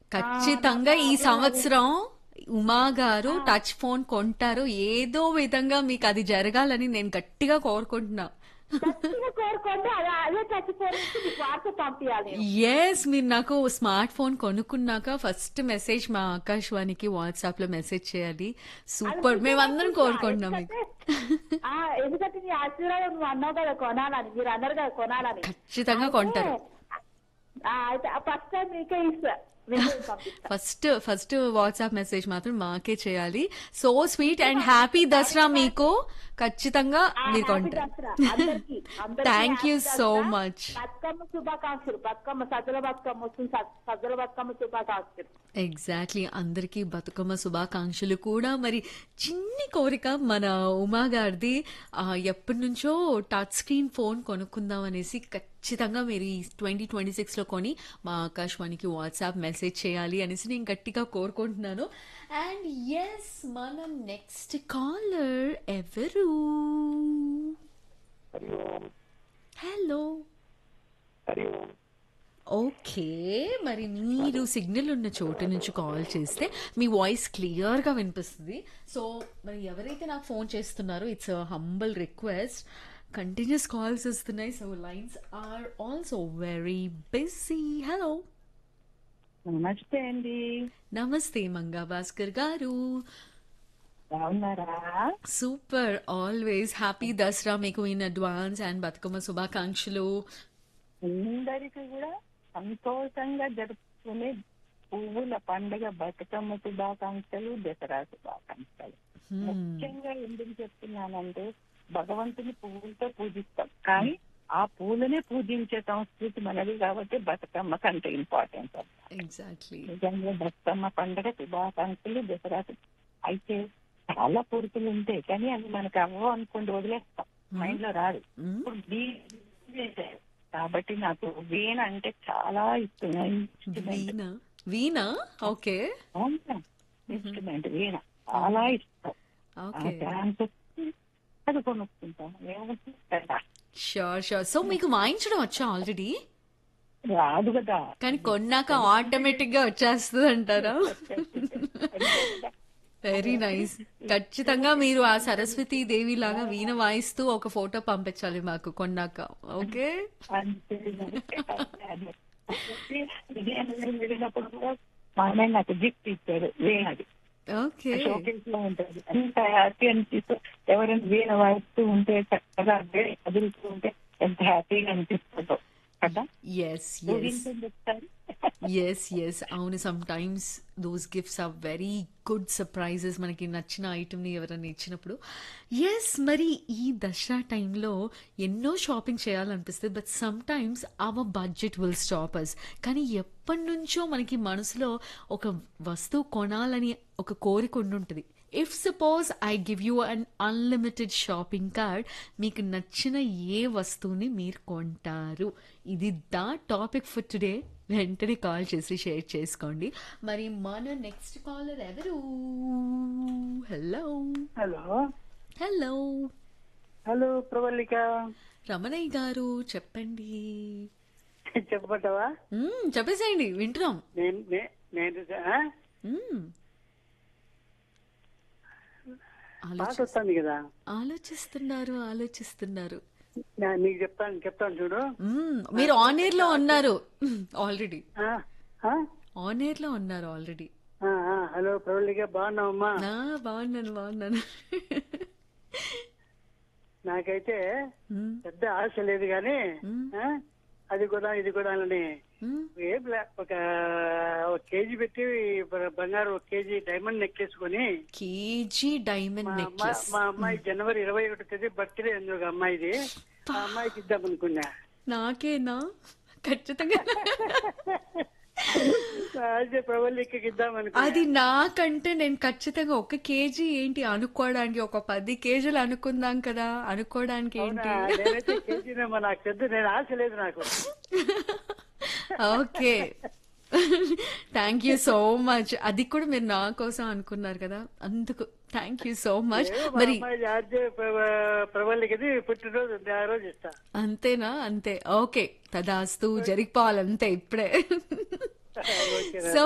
ఖచ్చితంగా ఈ సంవత్సరం ఉమా గారు టచ్ ఫోన్ కొంటారు ఏదో విధంగా మీకు అది జరగాలని నేను గట్టిగా కోరుకుంటున్నా గట్టిగా కోరుకోండి అదే అదే చచ్చిపోయి మీకు వాట్సాప్ పంపించాలి ఎస్ మీరు నాకు స్మార్ట్ ఫోన్ కొనుక్కున్నాక ఫస్ట్ మెసేజ్ మా ఆకాశవాణికి వాట్సాప్ లో మెసేజ్ చేయాలి సూపర్ మేమందరం కోరుకుంటున్నాం మీకు ఎందుకంటే- ఆ, ఎందుకంటే నీ ఆశీర్వాదం నువ్వు అన్నావు కదా కొనాలని మీరు అన్నారు కదా కొనాలని ఖచ్చితంగా కొంటారు ఆ, అయితే ఫస్ట్ టైం మీకే ఇస్తా మీకే పంపిస్తా ఫస్ట్ ఫస్ట్ వాట్సాప్ మెసేజ్ మాత్రం మాకే చేయాలి so sweet and happy Dasara మీకు ఖచ్చితంగా ఆ, మీరు happy కొంటారు దసరా. అందరికీ, అందరికీ thank you happy so Dasara. Much Bathukamma శుభాకాంక్షలు బతుకమ్మ సజ్జల బతుకమ్మ వస్తుంది స- సజ్జల బతుకమ్మ శుభాకాంక్షలు ఎగ్జాక్ట్లీ అందరికీ బతుకమ్మ శుభాకాంక్షలు కూడా మరి చిన్ని కోరిక మన ఉమా గారిది ఆ, ఎప్పటి నుంచో టచ్ స్క్రీన్ ఫోన్ కొనుక్కుందాం అనేసి ఖచ్చితంగా మీరు ఈ ట్వంటీ ట్వంటీ సిక్స్లో కొని మా ఆకాశవాణికి వాట్సాప్ మెసేజ్ చేయాలి అనేసి నేను గట్టిగా కోరుకుంటున్నాను అండ్ ఎస్ మన నెక్స్ట్ కాలర్ ఎవరు హలో ఓకే మరి మీరు సిగ్నల్ ఉన్న చోటు నుంచి కాల్ చేస్తే మీ వాయిస్ క్లియర్గా వినిపిస్తుంది సో మరి ఎవరైతే నాకు ఫోన్ చేస్తున్నారో it's humble request continuous calls వస్తున్నాయి so lines are also very busy hello నమస్తే అండి నమస్తే మంగా భాస్కర్ గారు బాగున్నారా సూపర్ ఆల్వేస్ హ్యాపీ దసరా మీకు ఇన్ అడ్వాన్స్ అండ్ బతుకమ్మ శుభాకాంక్షలు అందరికి కూడా సంతోషంగా జరుపుకునే పువ్వుల పండుగ బతుకమ్మ శుభాకాంక్షలు దసరా శుభాకాంక్షలు ముఖ్యంగా ఎందుకు చెప్తున్నానంటే భగవంతుని పువ్వులతో పూజిస్తాం కానీ ఆ పూలనే పూజించే సంస్కృతి మనది కాబట్టి బతుకమ్మ కంటే ఇంపార్టెంట్ ఎగ్జాక్ట్లీ నిజంగా బతుకమ్మ పండుగ శుభాకాంక్షలు దసరా శుభ- అయితే చాలా కోరికలు ఉంటాయి కానీ అవి మనకు అవ్వ అనుకుంటూ వదిలేస్తాం మైండ్ లో రాదు ఇప్పుడు వీణ చేశారు. కాబట్టి నాకు వీణ అంటే చాలా ఇష్టం ఇన్స్ట్రుమెంట్ వీణ వీణ ఓకే ఇన్స్ట్రుమెంట్ వీణ చాలా ఇష్టం ఓకే డాన్స్ అది కొనుక్కుంటాం ఏమవుతుంది కదా షూర్ షూర్ సో మీకు వాయించడం వచ్చా ఆల్రెడీ రాదు కదా కానీ కొన్నాక ఆటోమేటిక్ గా వచ్చేస్తుంది అంటారా వెరీ నైస్ ఖచ్చితంగా మీరు ఆ సరస్వతి దేవి లాగా వీణ వాయిస్తూ ఒక ఫోటో పంపించాలి మాకు కొన్నాక ఓకే అంతే అదే. విజయనగరం వెళ్ళినప్పుడు కూడా మా అన్నయ్య నాకు గిఫ్ట్ ఇచ్చాడు వీణది ఓకే షోకేస్ లో ఉంటుంది ఎంత హ్యాపీ అనిపిస్తుంది ఎవరైనా వీణ వాయిస్తూ ఉంటే చక్కగా వేడి కదులుతూ ఉంటే ఎంత హ్యాపీగా అనిపిస్తుందో కదా ఎస్ ఎస్ ఊహించండి ఒకసారి ఎస్ ఎస్ అవును sometimes those gifts are very good surprises మనకి నచ్చిన ఐటమ్ని ఎవరైనా ఇచ్చినప్పుడు ఎస్ మరి ఈ దసరా టైంలో ఎన్నో షాపింగ్ చేయాలనిపిస్తుంది but sometimes our budget will stop us కానీ ఎప్పటి నుంచో మనకి మనసులో ఒక వస్తువు కొనాలని ఒక కోరిక ఉండుంటుంది if suppose I give you an unlimited shopping card మీకు నచ్చిన ఏ వస్తువుని మీరు కొంటారు ఇది దా టాపిక్ ఫర్ టుడే వెంటనే కాల్ చేసి షేర్ చేసుకోండి మరి మన నెక్స్ట్ కాలర్ ఎవరు hello hello hello hello Pravallika Ramanaiah garu చెప్పండి చెప్పమంటావా మ్మ్, చెప్పేసేయండి వింటున్నాం నేను నే- నేను ఆ? మ్మ్. పాట ఆలోచి వస్తుంది కదా ఆలోచిస్తున్నారు ఆలోచిస్తున్నారు నా- నీకు చెప్తాను చెప్తాను చూడు మ్మ్, మీరు ఆన్ ఎయిర్ లో ఉన్నారు ఆల్రెడీ ఆ? ఆ? ఆన్ ఎయిర్ లో ఉన్నారు ఆల్రెడీ ఆ, ఆ, హలో ప్రవల్లిక బాగున్నావమ్మా నా బాగున్నాను బాగున్నాను నాకైతే మ్మ్, పెద్ద ఆశ లేదు కానీ ఆ? అది కూడా ఇది కూడా అని మ్మ్. ఏం లే ఒక ఒక కేజీ పెట్టి బ- బంగారు ఒక కేజీ డైమండ్ నెక్కేసుకొని కేజీ డైమండ్ మా అమ్మ నెక్లెస్ మా అమ్మాయి జనవరి ఇరవై ఒకటి తేదీ బర్త్డే ఉంది ఒక అమ్మాయిది ఆ అమ్మాయికి ఇద్దాం అనుకున్నా నాకేనా ఖచ్చితంగా అదే ప్రవల్లికి ఇద్దాం అనుకున్నా అది నాకంటే నేను ఖచ్చితంగా ఒక కేజీ ఏంటి అనుకోవడానికి ఒక పది కేజీలు అనుకుందాం కదా అనుకోవడానికి అవునా? ఏంటి నేనైతే కేజీనేమో నాకు పెద్ద నేను ఆశ లేదు నాకు okay thank you so much అది కూడా మీరు నా కోసం అనుకున్నారు కదా అందుకు థ్యాంక్ యూ సో మచ్ ఏమో మా మరి అమ్మాయి ఆర్జే ప్రవల్లికి పుట్టినరోజు ఉంది, ఆ రోజు ఇస్తా అంతేనా అంతే ఓకే తదాస్తు జరిగిపోవాలంతే ఇప్పుడే ఓకే సో